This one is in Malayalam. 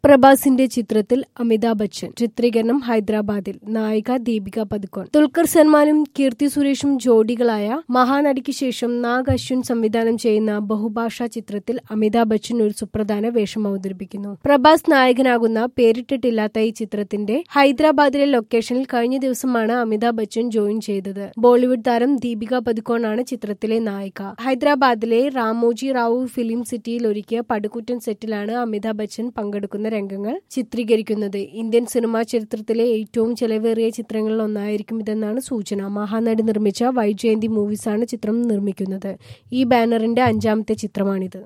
പ്രഭാസിന്റെ ചിത്രത്തിൽ അമിതാഭ് ബച്ചൻ ചിത്രീകരണം ഹൈദരാബാദിൽ നായിക ദീപിക പതുക്കോൺ ദുൽഖർ സൽമാനും കീർത്തി സുരേഷും ജോഡികളായ മഹാനടിക്ക് ശേഷം നാഗ് അശ്വിൻ സംവിധാനം ചെയ്യുന്ന ബഹുഭാഷാ ചിത്രത്തിൽ അമിതാഭ് ബച്ചൻ ഒരു സുപ്രധാന വേഷം അവതരിപ്പിക്കുന്നു പ്രഭാസ് നായകനാകുന്ന പേരിട്ടിട്ടില്ലാത്ത ഈ ചിത്രത്തിന്റെ ഹൈദരാബാദിലെ ലൊക്കേഷനിൽ കഴിഞ്ഞ ദിവസമാണ് അമിതാഭ് ബച്ചൻ ജോയിൻ ചെയ്തത് ബോളിവുഡ് താരം ദീപിക പതുക്കോൺ ആണ് ചിത്രത്തിലെ നായിക ഹൈദരാബാദിലെ രാമോജി റാവു ഫിലിം സിറ്റിയിൽ ഒരുക്കിയ പടുകൂറ്റൻ സെറ്റിലാണ് അമിതാഭ് ബച്ചൻ പങ്കെടുക്കുന്ന രംഗങ്ങൾ ചിത്രീകരിക്കുന്നത് ഇന്ത്യൻ സിനിമാ ചരിത്രത്തിലെ ഏറ്റവും ചെലവേറിയ ചിത്രങ്ങളിൽ ഒന്നായിരിക്കും ഇതെന്നാണ് സൂചന മഹാനടി നിർമ്മിച്ച വൈജയന്തി മൂവീസാണ് ചിത്രം നിർമ്മിക്കുന്നത് ഈ ബാനറിന്റെ അഞ്ചാമത്തെ ചിത്രമാണിത്